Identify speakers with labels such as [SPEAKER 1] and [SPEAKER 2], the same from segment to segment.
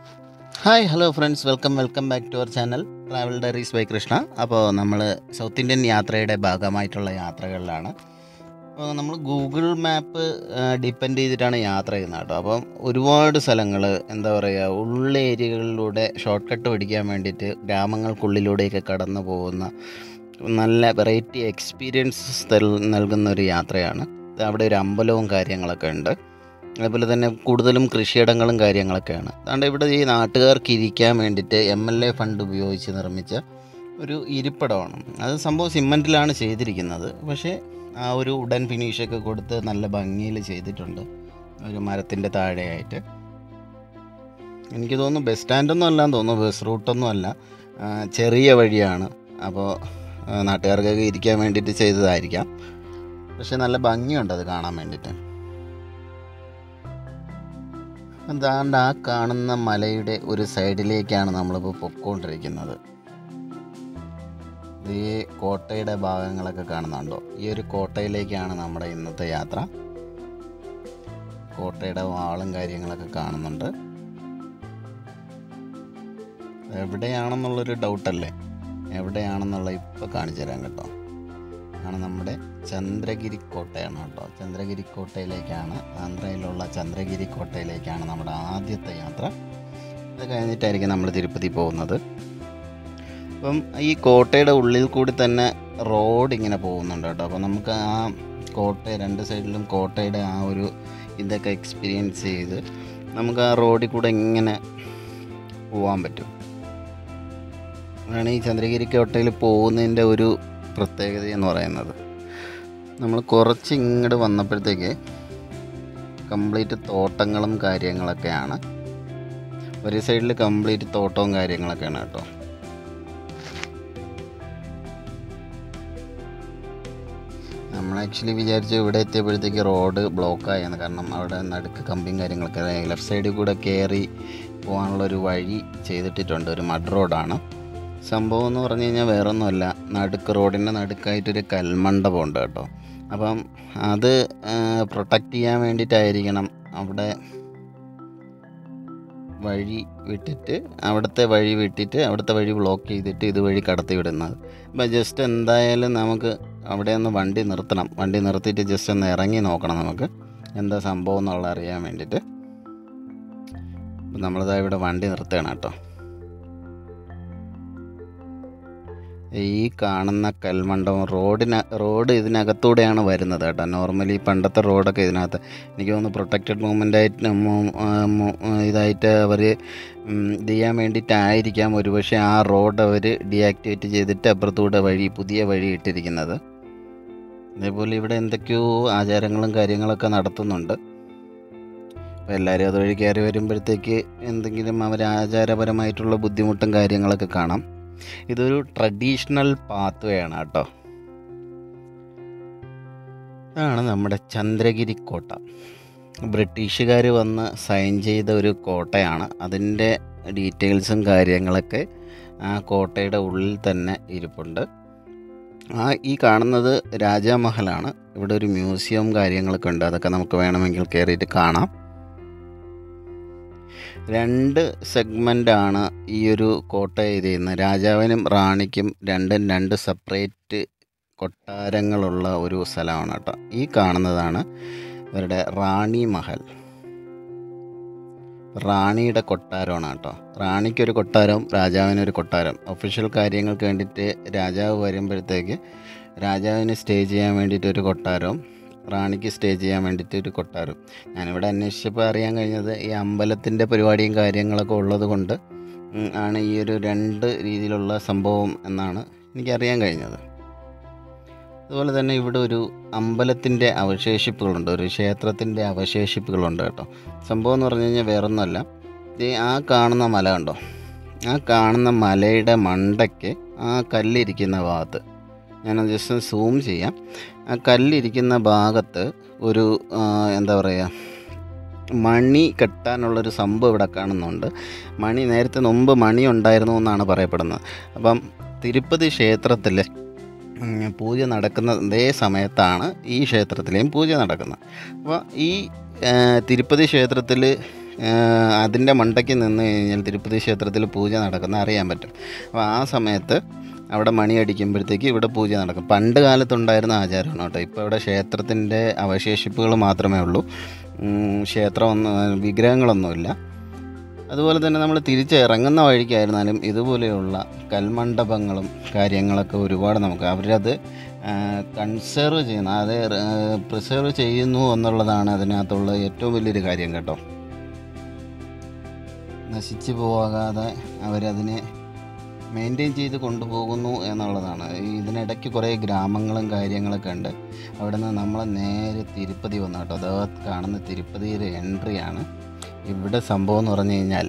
[SPEAKER 1] hi hello friends welcome welcome back to our channel travel diaries by Krishna അപ്പോൾ നമ്മൾ south Indian യാത്രയുടെ ഭാഗമായിട്ടുള്ള യാത്രകളിലാണ് അപ്പോൾ നമ്മൾ ഗൂഗിൾ മാപ്പ് ഡിപ്പെൻഡ് ചെയ്തിട്ടാണ് യാത്ര ചെയ്യുന്നത് കേട്ടോ അപ്പം ഒരുപാട് സ്ഥലങ്ങൾ എന്താ പറയുക ഉള്ള ഏരിയകളിലൂടെ ഷോർട്ട് കട്ട് പിടിക്കാൻ വേണ്ടിയിട്ട് ഗ്രാമങ്ങൾക്കുള്ളിലൂടെയൊക്കെ കടന്നു പോകുന്ന നല്ല വെറൈറ്റി എക്സ്പീരിയൻസ് നൽകുന്ന ഒരു യാത്രയാണ് അവിടെ ഒരു അമ്പലവും കാര്യങ്ങളൊക്കെ ഉണ്ട് അതുപോലെ തന്നെ കൂടുതലും കൃഷിയിടങ്ങളും കാര്യങ്ങളൊക്കെയാണ് അതുകൊണ്ട് ഇവിടെ ഈ നാട്ടുകാർക്ക് ഇരിക്കാൻ വേണ്ടിയിട്ട് എം എൽ എ ഫണ്ട് ഉപയോഗിച്ച് നിർമ്മിച്ച ഒരു ഇരിപ്പിടമാണ് അത് സംഭവം സിമൻറ്റിലാണ് ചെയ്തിരിക്കുന്നത് പക്ഷേ ആ ഒരു ഉടൻ ഫിനിഷൊക്കെ കൊടുത്ത് നല്ല ഭംഗിയിൽ ചെയ്തിട്ടുണ്ട് ഒരു മരത്തിൻ്റെ താഴെയായിട്ട് എനിക്ക് തോന്നുന്നു ബസ് സ്റ്റാൻഡൊന്നും അല്ലാന്ന് തോന്നുന്നു ബസ് റൂട്ടൊന്നും അല്ല ആ, ചെറിയ വഴിയാണ് അപ്പോൾ ആ, നാട്ടുകാർക്കൊക്കെ ഇരിക്കാൻ വേണ്ടിയിട്ട് ചെയ്തതായിരിക്കാം പക്ഷേ നല്ല ഭംഗിയുണ്ട് അത് കാണാൻ വേണ്ടിയിട്ട് എന്താണ്ട് ആ കാണുന്ന മലയുടെ ഒരു സൈഡിലേക്കാണ് നമ്മളിപ്പോൾ പൊക്കോണ്ടിരിക്കുന്നത് ഇത് ഈ കോട്ടയുടെ ഭാഗങ്ങളൊക്കെ കാണുന്നുണ്ടോ ഈ ഒരു കോട്ടയിലേക്കാണ് നമ്മുടെ ഇന്നത്തെ യാത്ര കോട്ടയുടെ വാളും കാര്യങ്ങളൊക്കെ കാണുന്നുണ്ട് എവിടെയാണെന്നുള്ളൊരു ഡൗട്ടല്ലേ എവിടെയാണെന്നുള്ള ഇപ്പോൾ കാണിച്ചു തരാം കേട്ടോ ആണ് നമ്മുടെ ചന്ദ്രഗിരി കോട്ടയാണ് കേട്ടോ ചന്ദ്രഗിരി കോട്ടയിലേക്കാണ് ആന്ധ്രയിലുള്ള ചന്ദ്രഗിരി കോട്ടയിലേക്കാണ് നമ്മുടെ ആദ്യത്തെ യാത്ര അത് കഴിഞ്ഞിട്ടായിരിക്കും നമ്മൾ തിരുപ്പതി പോകുന്നത് അപ്പം ഈ കോട്ടയുടെ ഉള്ളിൽ കൂടി തന്നെ റോഡ് ഇങ്ങനെ പോകുന്നുണ്ട് കേട്ടോ അപ്പോൾ നമുക്ക് ആ കോട്ട രണ്ട് സൈഡിലും കോട്ടയുടെ ആ ഒരു ഇതൊക്കെ എക്സ്പീരിയൻസ് ചെയ്ത് നമുക്ക് ആ റോഡിൽ കൂടെ ഇങ്ങനെ പോകാൻ പറ്റും അതാണ് ഈ ചന്ദ്രഗിരി കോട്ടയിൽ പോകുന്നതിൻ്റെ ഒരു പ്രത്യേകത എന്ന് പറയുന്നത് നമ്മൾ കുറച്ച് ഇങ്ങോട്ട് വന്നപ്പോഴത്തേക്ക് കംപ്ലീറ്റ് തോട്ടങ്ങളും കാര്യങ്ങളൊക്കെയാണ് ഒരു സൈഡിൽ കംപ്ലീറ്റ് തോട്ടവും കാര്യങ്ങളൊക്കെയാണ് കേട്ടോ നമ്മൾ ആക്ച്വലി വിചാരിച്ചു ഇവിടെ എത്തിയപ്പോഴത്തേക്ക് റോഡ് ബ്ലോക്കായെന്ന് കാരണം അവിടെ നടുക്ക് കമ്പിയും കാര്യങ്ങളൊക്കെ ലെഫ്റ്റ് സൈഡിൽ കൂടെ കയറി പോകാനുള്ളൊരു വഴി ചെയ്തിട്ടിട്ടുണ്ട് ഒരു മഡ് റോഡാണ് സംഭവം എന്ന് പറഞ്ഞു കഴിഞ്ഞാൽ വേറൊന്നുമല്ല നടുക്ക് റോഡിൻ്റെ നടുക്കായിട്ടൊരു കൽമണ്ഡപം ഉണ്ട് കേട്ടോ അപ്പം അത് പ്രൊട്ടക്റ്റ് ചെയ്യാൻ വേണ്ടിയിട്ടായിരിക്കണം അവിടെ വഴി വിട്ടിട്ട് അവിടുത്തെ വഴി വിട്ടിട്ട് അവിടുത്തെ വഴി ബ്ലോക്ക് ചെയ്തിട്ട് ഇതുവഴി കടത്തി വിടുന്നത് അപ്പം ജസ്റ്റ് എന്തായാലും നമുക്ക് അവിടെ ഒന്ന് വണ്ടി നിർത്തണം വണ്ടി നിർത്തിയിട്ട് ജസ്റ്റ് ഒന്ന് ഇറങ്ങി നോക്കണം നമുക്ക് എന്താ സംഭവം എന്നുള്ള അറിയാൻ വേണ്ടിയിട്ട് അപ്പം നമ്മളിതാ ഇവിടെ വണ്ടി നിർത്തുകയാണ് കേട്ടോ ഈ കാണുന്ന കൽമണ്ഡപം റോഡിന് റോഡ് ഇതിനകത്തൂടെയാണ് വരുന്നത് കേട്ടോ നോർമലി പണ്ടത്തെ റോഡൊക്കെ ഇതിനകത്ത് എനിക്ക് തോന്നുന്നു പ്രൊട്ടക്റ്റഡ് മൂവ്മെൻ്റ് ആയിട്ട് മു- ആ, മു- ആ, ഇതായിട്ട് അവർ ഇത് ചെയ്യാൻ വേണ്ടിയിട്ടായിരിക്കാം ഒരുപക്ഷെ ആ റോഡ് അവർ ഡീആക്ടിവേറ്റ് ചെയ്തിട്ട് അപ്പുറത്തൂടെ വഴി പുതിയ വഴി ഇട്ടിരിക്കുന്നത് അതേപോലെ ഇവിടെ എന്തൊക്കെയോ ആചാരങ്ങളും കാര്യങ്ങളൊക്കെ നടത്തുന്നുണ്ട് അപ്പോൾ എല്ലാവരും അതുവഴി കയറി വരുമ്പോഴത്തേക്ക് എന്തെങ്കിലും അവർ ആചാരപരമായിട്ടുള്ള ബുദ്ധിമുട്ടും കാര്യങ്ങളൊക്കെ കാണാം ഇതൊരു ട്രഡീഷണൽ പാത്ത് വേ ആണ് കേട്ടോ ഇതാണ് നമ്മുടെ ചന്ദ്രഗിരി കോട്ട ബ്രിട്ടീഷുകാർ വന്ന് സൈൻ ചെയ്ത ഒരു കോട്ടയാണ് അതിൻ്റെ ഡീറ്റെയിൽസും കാര്യങ്ങളൊക്കെ ആ കോട്ടയുടെ ഉള്ളിൽ തന്നെ ഇരിപ്പുണ്ട് ആ ഈ കാണുന്നത് രാജാമഹലാണ് ഇവിടെ ഒരു മ്യൂസിയം കാര്യങ്ങളൊക്കെ ഉണ്ട് അതൊക്കെ നമുക്ക് വേണമെങ്കിൽ കയറിയിട്ട് കാണാം രണ്ട് സെഗ്മെൻ്റാണ് ഈ ഒരു കോട്ട ഇത് ചെയ്യുന്നത് രാജാവിനും റാണിക്കും രണ്ടും രണ്ട് സെപ്പറേറ്റ് കൊട്ടാരങ്ങളുള്ള ഒരു സ്ഥലമാണ് കേട്ടോ ഈ കാണുന്നതാണ് ഇവരുടെ റാണി മഹൽ റാണിയുടെ കൊട്ടാരമാണ് കേട്ടോ റാണിക്കൊരു കൊട്ടാരവും രാജാവിനൊരു കൊട്ടാരം ഒഫീഷ്യൽ കാര്യങ്ങൾക്ക് വേണ്ടിയിട്ട് രാജാവ് വരുമ്പോഴത്തേക്ക് രാജാവിന് സ്റ്റേ ചെയ്യാൻ വേണ്ടിയിട്ട് ഒരു കൊട്ടാരവും റാണിക്ക് സ്റ്റേ ചെയ്യാൻ വേണ്ടിയിട്ട് ഒരു കൊട്ടാരം ഞാനിവിടെ അന്വേഷിച്ചപ്പോൾ അറിയാൻ കഴിഞ്ഞത് ഈ അമ്പലത്തിൻ്റെ പരിപാടിയും കാര്യങ്ങളൊക്കെ ഉള്ളത് കൊണ്ട് ഉം, ആണ് ഈ ഒരു രണ്ട് രീതിയിലുള്ള സംഭവം എന്നാണ് എനിക്കറിയാൻ കഴിഞ്ഞത് അതുപോലെ തന്നെ ഇവിടെ ഒരു അമ്പലത്തിൻ്റെ അവശേഷിപ്പുകളുണ്ട് ഒരു ക്ഷേത്രത്തിൻ്റെ അവശേഷിപ്പുകളുണ്ട് കേട്ടോ സംഭവം എന്ന് പറഞ്ഞു കഴിഞ്ഞാൽ വേറൊന്നുമല്ല ഇത് ആ കാണുന്ന മല കണ്ടോ ആ കാണുന്ന മലയുടെ മണ്ടയ്ക്ക് ആ കല്ലിരിക്കുന്ന ഭാഗത്ത് ഞാൻ ജസ്റ്റ് സൂം ചെയ്യാം ആ കല്ലിരിക്കുന്ന ഭാഗത്ത് ഒരു ആ, എന്താ പറയുക മണി കെട്ടാനുള്ളൊരു സംഭവം ഇവിടെ കാണുന്നുണ്ട് മണി നേരത്തെ മുമ്പ് മണി ഉണ്ടായിരുന്നു എന്നാണ് പറയപ്പെടുന്നത് അപ്പം തിരുപ്പതി ക്ഷേത്രത്തിൽ ഉം, പൂജ നടക്കുന്ന അതേ സമയത്താണ് ഈ ക്ഷേത്രത്തിലെയും പൂജ നടക്കുന്നത് അപ്പോൾ ഈ ആ, തിരുപ്പതി ക്ഷേത്രത്തിൽ അതിൻ്റെ മണ്ടയ്ക്ക് നിന്ന് കഴിഞ്ഞാൽ തിരുപ്പതി ക്ഷേത്രത്തിൽ പൂജ നടക്കുന്ന അറിയാൻ പറ്റും അപ്പോൾ ആ സമയത്ത് അവിടെ മണി അടിക്കുമ്പോഴത്തേക്ക് ഇവിടെ പൂജ നടക്കും പണ്ട് കാലത്തുണ്ടായിരുന്ന ആചാരമാണ് കേട്ടോ ഇപ്പോൾ ഇവിടെ ക്ഷേത്രത്തിൻ്റെ അവശേഷിപ്പുകൾ മാത്രമേ ഉള്ളൂ ഉം, ക്ഷേത്രമൊന്നും വിഗ്രഹങ്ങളൊന്നുമില്ല അതുപോലെ തന്നെ നമ്മൾ തിരിച്ചിറങ്ങുന്ന വഴിക്കായിരുന്നാലും ഇതുപോലെയുള്ള കൽമണ്ഡപങ്ങളും കാര്യങ്ങളൊക്കെ ഒരുപാട് നമുക്ക് അവരത് കൺസേർവ് ചെയ്യുന്ന അത് പ്രിസർവ് ചെയ്യുന്നു എന്നുള്ളതാണ് അതിനകത്തുള്ള ഏറ്റവും വലിയൊരു കാര്യം കേട്ടോ നശിച്ചു പോകാതെ അവരതിനെ മെയിൻറ്റെയിൻ ചെയ്ത് കൊണ്ടുപോകുന്നു എന്നുള്ളതാണ് ഈ ഇതിനിടയ്ക്ക് കുറേ ഗ്രാമങ്ങളും കാര്യങ്ങളൊക്കെ ഉണ്ട് അവിടെ നിന്ന് നമ്മൾ നേരെ തിരുപ്പതി വന്നു കേട്ടോ അതോ കാണുന്ന തിരുപ്പതിയുടെ എൻട്രിയാണ് ഇവിടെ സംഭവം എന്ന് പറഞ്ഞു കഴിഞ്ഞാൽ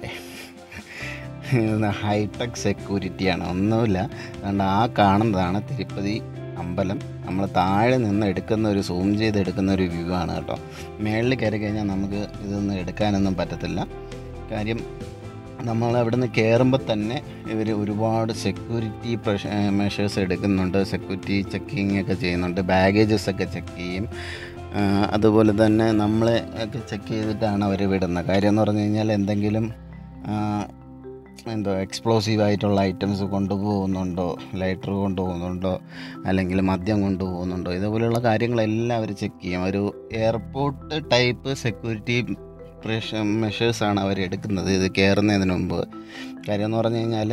[SPEAKER 1] ഹൈടെക് സെക്യൂരിറ്റിയാണ് ഒന്നുമില്ല അതുകൊണ്ട് ആ കാണുന്നതാണ് തിരുപ്പതി അമ്പലം നമ്മൾ താഴെ നിന്ന് എടുക്കുന്ന ഒരു സൂം ചെയ്ത് എടുക്കുന്ന ഒരു വ്യൂ ആണ് കേട്ടോ മേളിൽ കയറി കഴിഞ്ഞാൽ നമുക്ക് ഇതൊന്നും എടുക്കാനൊന്നും പറ്റത്തില്ല കാര്യം നമ്മൾ അവിടെ നിന്ന് കയറുമ്പോൾ തന്നെ ഇവർ ഒരുപാട് സെക്യൂരിറ്റി മെഷേഴ്സ് എടുക്കുന്നുണ്ട് സെക്യൂരിറ്റി ചെക്കിങ് ഒക്കെ ചെയ്യുന്നുണ്ട് ബാഗേജസ് ഒക്കെ ചെക്ക് ചെയ്യും ആ, അതുപോലെ തന്നെ നമ്മളെ ഒക്കെ ചെക്ക് ചെയ്തിട്ടാണ് അവർ വിടുന്നത് കാര്യം എന്ന് പറഞ്ഞു കഴിഞ്ഞാൽ എന്തെങ്കിലും ആ, എന്തോ എക്സ്പ്ലോസീവ് ആയിട്ടുള്ള ഐറ്റംസ് കൊണ്ടുപോകുന്നുണ്ടോ ലൈറ്റർ കൊണ്ടുപോകുന്നുണ്ടോ അല്ലെങ്കിൽ മദ്യം കൊണ്ടുപോകുന്നുണ്ടോ ഇതുപോലെയുള്ള കാര്യങ്ങളെല്ലാം അവർ ചെക്ക് ചെയ്യും ഒരു എയർപോർട്ട് ടൈപ്പ് സെക്യൂരിറ്റി മെഷേഴ്സാണ് അവർ എടുക്കുന്നത് ഇത് കയറുന്നതിന് മുമ്പ് കാര്യം എന്ന് പറഞ്ഞു കഴിഞ്ഞാൽ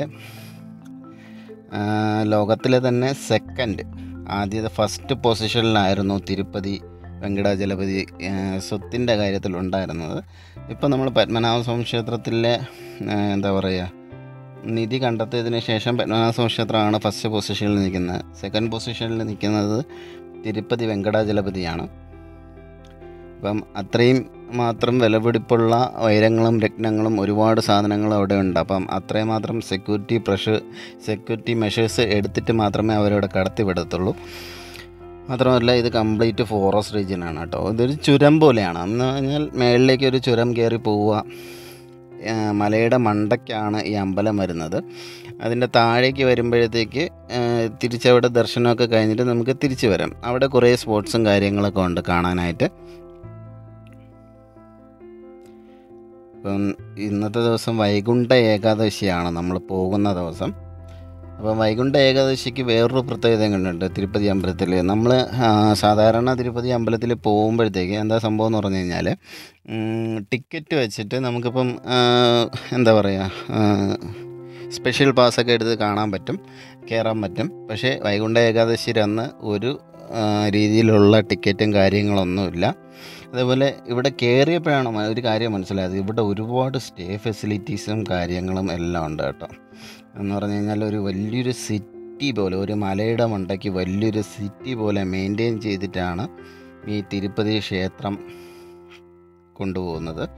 [SPEAKER 1] ലോകത്തിലെ തന്നെ സെക്കൻഡ് ആദ്യത്തെ ഫസ്റ്റ് പൊസിഷനിലായിരുന്നു തിരുപ്പതി വെങ്കടാചലപതി സ്വത്തിൻ്റെ കാര്യത്തിൽ ഉണ്ടായിരുന്നത് ഇപ്പോൾ നമ്മൾ പത്മനാഭസ്വാമി ക്ഷേത്രത്തിലെ ആ, എന്താ പറയുക നിധി കണ്ടെത്തിയതിന് ശേഷം പത്മനാഭസ്വാമി ക്ഷേത്രമാണ് ഫസ്റ്റ് പൊസിഷനിൽ നിൽക്കുന്നത് സെക്കൻഡ് പൊസിഷനിൽ നിൽക്കുന്നത് തിരുപ്പതി വെങ്കടാചലപതിയാണ് അപ്പം അത്രയും മാത്രം വിലപിടിപ്പുള്ള വൈരങ്ങളും രത്നങ്ങളും ഒരുപാട് സാധനങ്ങളും അവിടെ ഉണ്ട് അപ്പം അത്രയും മാത്രം സെക്യൂരിറ്റി പ്രഷർ സെക്യൂരിറ്റി മെഷേഴ്സ് എടുത്തിട്ട് മാത്രമേ അവരവിടെ കടത്തി വിടത്തുള്ളൂ മാത്രമല്ല ഇത് കംപ്ലീറ്റ് ഫോറസ്റ്റ് റീജിയനാണ് കേട്ടോ ഇതൊരു ചുരം പോലെയാണ് എന്ന് പറഞ്ഞാൽ മേളിലേക്ക് ഒരു ചുരം കയറി പോവുക ആ, മലയുടെ മണ്ടയ്ക്കാണ് ഈ അമ്പലം വരുന്നത് അതിൻ്റെ താഴേക്ക് വരുമ്പോഴത്തേക്ക് ആ, തിരിച്ചവിടെ ദർശനമൊക്കെ കഴിഞ്ഞിട്ട് നമുക്ക് തിരിച്ചു വരാം അവിടെ കുറേ സ്പോർട്സും കാര്യങ്ങളൊക്കെ ഉണ്ട് കാണാനായിട്ട് ഇപ്പം ഇന്നത്തെ ദിവസം വൈകുണ്ഠ ഏകാദശിയാണ് നമ്മൾ പോകുന്ന ദിവസം അപ്പം വൈകുണ്ഠ ഏകാദശിക്ക് വേറൊരു പ്രത്യേകത കണ്ടുണ്ട് തിരുപ്പതി അമ്പലത്തിൽ നമ്മൾ സാധാരണ തിരുപ്പതി അമ്പലത്തിൽ പോകുമ്പോഴത്തേക്ക് എന്താ സംഭവം എന്ന് പറഞ്ഞു കഴിഞ്ഞാൽ ടിക്കറ്റ് വെച്ചിട്ട് നമുക്കിപ്പം ആ, എന്താ പറയുക സ്പെഷ്യൽ പാസ്സൊക്കെ എടുത്ത് കാണാൻ പറ്റും കയറാൻ പറ്റും പക്ഷേ വൈകുണ്ഠ ഏകാദശി അന്ന് ഒരു ആ, രീതിയിലുള്ള ടിക്കറ്റും കാര്യങ്ങളൊന്നുമില്ല അതേപോലെ ഇവിടെ കയറിയപ്പോഴാണ് മ- ഒരു കാര്യം മനസ്സിലായത് ഇവിടെ ഒരുപാട് സ്റ്റേ ഫെസിലിറ്റീസും കാര്യങ്ങളും എല്ലാം ഉണ്ട് കേട്ടോ എന്ന് പറഞ്ഞു കഴിഞ്ഞാൽ ഒരു വലിയൊരു സിറ്റി പോലെ ഒരു മലയുടെ മണ്ടയ്ക്ക് വലിയൊരു സിറ്റി പോലെ മെയിൻറ്റെയിൻ ചെയ്തിട്ടാണ് ഈ തിരുപ്പതി ക്ഷേത്രം കൊണ്ടുപോകുന്നത്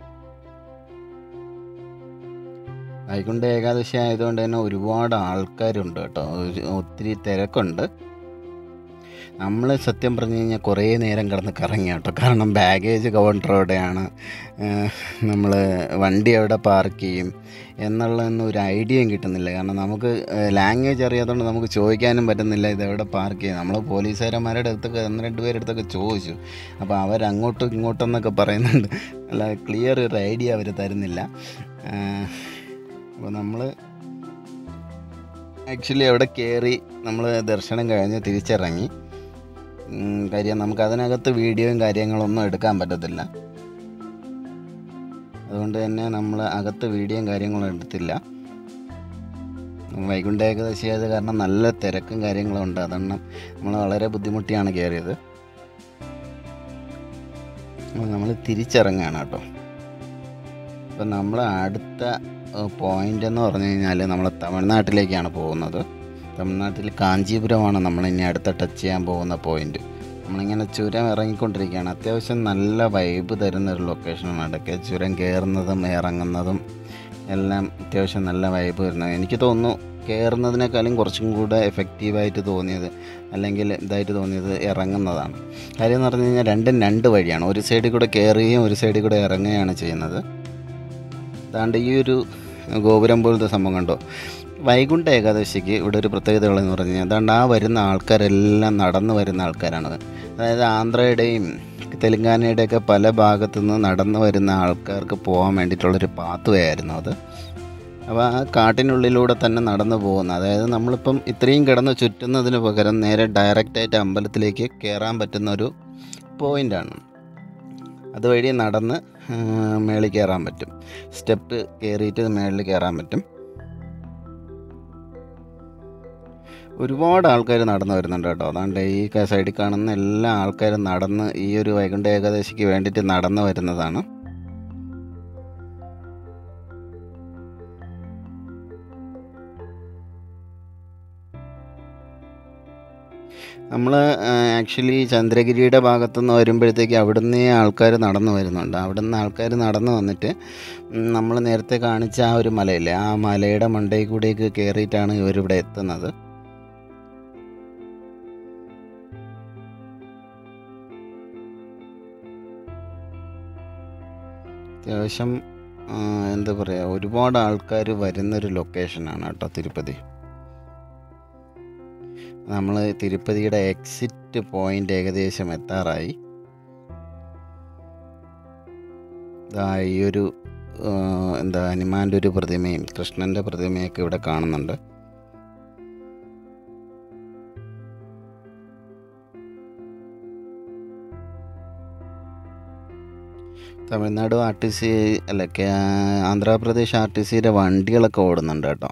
[SPEAKER 1] വൈകുണ്ഠ ഏകാദശി ആയതുകൊണ്ട് തന്നെ ഒരുപാട് ആൾക്കാരുണ്ട് കേട്ടോ ഒരു- ഒത്തിരി തിരക്കുണ്ട് നമ്മൾ സത്യം പറഞ്ഞു കഴിഞ്ഞാൽ കുറേ നേരം കിടന്ന് കറങ്ങി കേട്ടോ കാരണം ബാഗേജ് കൗണ്ടർ എവിടെയാണ് നമ്മൾ വണ്ടി എവിടെ പാർക്ക് ചെയ്യും എന്നുള്ളതൊന്നും ഒരു ഐഡിയയും കിട്ടുന്നില്ല കാരണം നമുക്ക് ലാംഗ്വേജ് അറിയാത്തതുകൊണ്ട് നമുക്ക് ചോദിക്കാനും പറ്റുന്നില്ല ഇത് എവിടെ പാർക്ക് ചെയ്യും നമ്മൾ പോലീസുകാരന്മാരുടെ അടുത്തൊക്കെ ഒന്ന് രണ്ട് പേരുടെ അടുത്തൊക്കെ ചോദിച്ചു അപ്പോൾ അവരങ്ങോട്ടും ഇങ്ങോട്ടും എന്നൊക്കെ പറയുന്നുണ്ട് അല്ല ക്ലിയർ ഒരു ഐഡിയ അവർ തരുന്നില്ല അപ്പോൾ നമ്മൾ ആക്ച്വലി അവിടെ കയറി നമ്മൾ ദർശനം കഴിഞ്ഞ് തിരിച്ചിറങ്ങി ഉം, കാര്യം നമുക്ക് അതിനകത്ത് വീഡിയോയും കാര്യങ്ങളൊന്നും എടുക്കാൻ പറ്റത്തില്ല അതുകൊണ്ട് തന്നെ നമ്മൾ അകത്ത് വീഡിയോയും കാര്യങ്ങളും എടുത്തില്ല വൈകുണ്ഠ ഏകാദശി ആയത് കാരണം നല്ല തിരക്കും കാര്യങ്ങളും ഉണ്ട് അതുകൊണ്ട് നമ്മൾ വളരെ ബുദ്ധിമുട്ടിയാണ് കയറിയത് നമ്മൾ തിരിച്ചിറങ്ങുകയാണ് കേട്ടോ ഇപ്പം നമ്മൾ അടുത്ത പോയിന്റ് എന്ന് പറഞ്ഞു കഴിഞ്ഞാൽ നമ്മൾ തമിഴ്നാട്ടിലേക്കാണ് പോകുന്നത് തമിഴ്നാട്ടിൽ കാഞ്ചീപുരമാണ് നമ്മൾ ഇനി അടുത്ത ടച്ച് ചെയ്യാൻ പോകുന്ന പോയിന്റ് നമ്മളിങ്ങനെ ചുരം ഇറങ്ങിക്കൊണ്ടിരിക്കുകയാണ് അത്യാവശ്യം നല്ല വൈബ് തരുന്ന ഒരു ലൊക്കേഷനാണ് ഇടയ്ക്ക് ചുരം കയറുന്നതും ഇറങ്ങുന്നതും എല്ലാം അത്യാവശ്യം നല്ല വൈബ് വരുന്നത് എനിക്ക് തോന്നുന്നു കയറുന്നതിനേക്കാളും കുറച്ചും കൂടെ എഫക്റ്റീവായിട്ട് തോന്നിയത് അല്ലെങ്കിൽ ഇതായിട്ട് തോന്നിയത് ഇറങ്ങുന്നതാണ് കാര്യം എന്ന് പറഞ്ഞു കഴിഞ്ഞാൽ രണ്ടും രണ്ട് വഴിയാണ് ഒരു സൈഡിൽ കൂടെ കയറുകയും ഒരു സൈഡിൽ കൂടെ ഇറങ്ങുകയാണ് ചെയ്യുന്നത് അതാണ്ട് ഈ ഒരു ഗോപുരം പോലത്തെ സംഭവം കണ്ടോ വൈകുണ്ഠ ഏകാദശിക്ക് ഇവിടെ ഒരു പ്രത്യേകതകളെന്ന് പറഞ്ഞു കഴിഞ്ഞാൽ അതാണ്ട് ആ വരുന്ന ആൾക്കാരെല്ലാം നടന്നു വരുന്ന ആൾക്കാരാണ് അതായത് ആന്ധ്രയുടെയും തെലുങ്കാനയുടെയൊക്കെ പല ഭാഗത്തു നിന്ന് നടന്നു വരുന്ന ആൾക്കാർക്ക് പോകാൻ വേണ്ടിയിട്ടുള്ളൊരു പാത്ത് വേ ആയിരുന്നു അത് അപ്പോൾ ആ കാട്ടിനുള്ളിലൂടെ തന്നെ നടന്നു പോകുന്ന അതായത് നമ്മളിപ്പം ഇത്രയും കിടന്ന് ചുറ്റുന്നതിന് പകരം നേരെ ഡയറക്റ്റായിട്ട് അമ്പലത്തിലേക്ക് കയറാൻ പറ്റുന്ന ഒരു പോയിൻ്റാണ് അതുവഴി നടന്ന് മേളിൽ കയറാൻ പറ്റും സ്റ്റെപ്പ് കയറിയിട്ട് മേളിൽ കയറാൻ പറ്റും ഒരുപാട് ആൾക്കാർ നടന്നു വരുന്നുണ്ട് കേട്ടോ അതാണ്ട് ഈ ക- സൈഡിൽ കാണുന്ന എല്ലാ ആൾക്കാരും നടന്ന് ഈ ഒരു വൈകുണ്ഠ ഏകാദശിക്ക് വേണ്ടിയിട്ട് നടന്നു വരുന്നതാണ് നമ്മൾ ആക്ച്വലി ചന്ദ്രഗിരിയുടെ ഭാഗത്തുനിന്ന് വരുമ്പോഴത്തേക്ക് അവിടുന്ന് ആൾക്കാർ നടന്നു വരുന്നുണ്ട് അവിടുന്ന് ആൾക്കാർ നടന്നു വന്നിട്ട് നമ്മൾ നേരത്തെ കാണിച്ച ആ ഒരു മലയില്ലേ ആ മലയുടെ മണ്ടയിൽ കൂടെയൊക്കെ കയറിയിട്ടാണ് ഇവരിവിടെ എത്തുന്നത് അത്യാവശ്യം ആ, എന്താ പറയുക ഒരുപാട് ആൾക്കാർ വരുന്നൊരു ലൊക്കേഷനാണ് കേട്ടോ തിരുപ്പതി നമ്മൾ തിരുപ്പതിയുടെ എക്സിറ്റ് പോയിന്റ് ഏകദേശം എത്താറായി ദാ ഈ ഒരു ആ, എന്താ ഹനുമാൻ്റെ ഒരു പ്രതിമയും കൃഷ്ണൻ്റെ പ്രതിമയൊക്കെ ഇവിടെ കാണുന്നുണ്ട് തമിഴ്നാട് ആർ ടി സി അല്ല കേ- ആന്ധ്രാപ്രദേശ് ആർ ടി സിയുടെ വണ്ടികളൊക്കെ ഓടുന്നുണ്ട് കേട്ടോ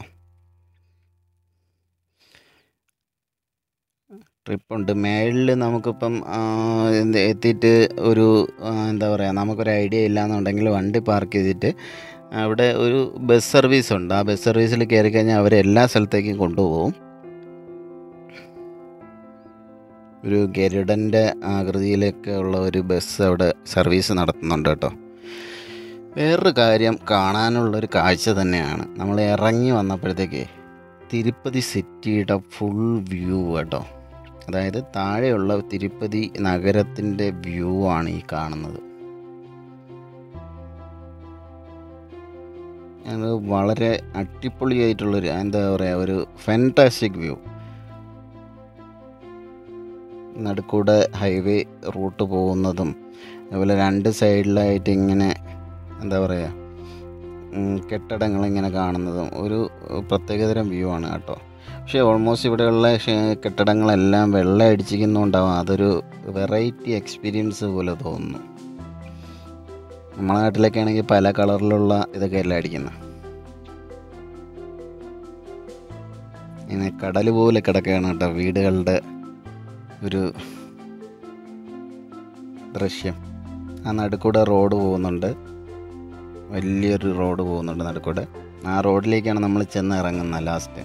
[SPEAKER 1] ട്രിപ്പുണ്ട് മേളിൽ നമുക്കിപ്പം ആ, എന്ത് എത്തിയിട്ട് ഒരു ആ, എന്താ പറയുക നമുക്കൊരു ഐഡിയ ഇല്ലാന്നുണ്ടെങ്കിൽ വണ്ടി പാർക്ക് ചെയ്തിട്ട് അവിടെ ഒരു ബസ് സർവീസ് ഉണ്ട് ആ ബസ് സർവീസിൽ കയറി കഴിഞ്ഞാൽ അവർ എല്ലാ സ്ഥലത്തേക്കും കൊണ്ടുപോകും ഒരു ഗരുഡൻ്റെ ആകൃതിയിലൊക്കെ ഉള്ള ഒരു ബസ് അവിടെ സർവീസ് നടത്തുന്നുണ്ട് കേട്ടോ വേറൊരു കാര്യം കാണാനുള്ളൊരു കാഴ്ച തന്നെയാണ് നമ്മൾ ഇറങ്ങി വന്നപ്പോഴത്തേക്ക് തിരുപ്പതി സിറ്റിയുടെ ഫുൾ വ്യൂ കേട്ടോ അതായത് താഴെയുള്ള തിരുപ്പതി നഗരത്തിൻ്റെ വ്യൂ ആണ് ഈ കാണുന്നത് അത് വളരെ അടിപൊളിയായിട്ടുള്ളൊരു എന്താ പറയുക ഒരു ഫെൻറ്റാസ്റ്റിക് വ്യൂ നടുക്കൂടെ ഹൈവേ റൂട്ട് പോകുന്നതും അതുപോലെ രണ്ട് സൈഡിലായിട്ട് ഇങ്ങനെ എന്താ പറയുക കെട്ടിടങ്ങൾ ഇങ്ങനെ കാണുന്നതും ഒരു പ്രത്യേകതരം വ്യൂ ആണ് കേട്ടോ പക്ഷേ ഓൾമോസ്റ്റ് ഇവിടെയുള്ള ഷ- കെട്ടിടങ്ങളെല്ലാം വെള്ളം അടിച്ചിരിക്കുന്നുണ്ടാവും അതൊരു വെറൈറ്റി എക്സ്പീരിയൻസ് പോലെ തോന്നുന്നു നമ്മളെ നാട്ടിലൊക്കെ ആണെങ്കിൽ പല കളറിലുള്ള ഇതൊക്കെ അല്ല അടിക്കുന്നത് ഇങ്ങനെ കടൽ പോലെ കിടക്കുകയാണ് കേട്ടോ വീടുകളുടെ ഒരു ദൃശ്യം ആ നടുക്കൂടെ റോഡ് പോകുന്നുണ്ട് വലിയൊരു റോഡ് പോകുന്നുണ്ട് നടുക്കൂടെ ആ റോഡിലേക്കാണ് നമ്മൾ ചെന്ന് ഇറങ്ങുന്നത് ലാസ്റ്റ്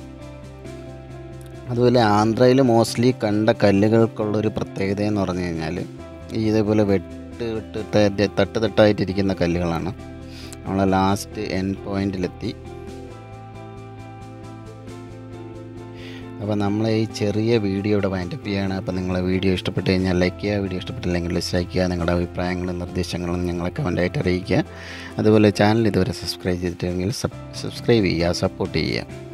[SPEAKER 1] അതുപോലെ ആന്ധ്രയിൽ മോസ്റ്റ്ലി കണ്ട കല്ലുകൾക്കുള്ളൊരു പ്രത്യേകത എന്ന് പറഞ്ഞു കഴിഞ്ഞാൽ ഈ ഇതേപോലെ വെട്ട് വിട്ടിട്ട് തട്ട് തട്ടായിട്ടിരിക്കുന്ന കല്ലുകളാണ് നമ്മൾ ലാസ്റ്റ് എൻ പോയിന്റിലെത്തി അപ്പോൾ നമ്മൾ ഈ ചെറിയ വീഡിയോ ഇവിടെ വൈൻഡപ്പ് ചെയ്യുകയാണ് അപ്പോൾ നിങ്ങളെ വീഡിയോ ഇഷ്ടപ്പെട്ട് കഴിഞ്ഞാൽ ലൈക്ക് ചെയ്യുക വീഡിയോ ഇഷ്ടപ്പെട്ടില്ലെങ്കിൽ ഡിസ്ലൈക്ക് ചെയ്യുക നിങ്ങളുടെ അഭിപ്രായങ്ങളും നിർദ്ദേശങ്ങളും ഞങ്ങളെ കമൻറ്റായിട്ട് അറിയിക്കുക അതുപോലെ ചാനൽ ഇതുവരെ സബ്സ്ക്രൈബ് ചെയ്തിട്ടുണ്ടെങ്കിൽ സബ്സ്ക്രൈബ് ചെയ്യുക സപ്പോർട്ട് ചെയ്യുക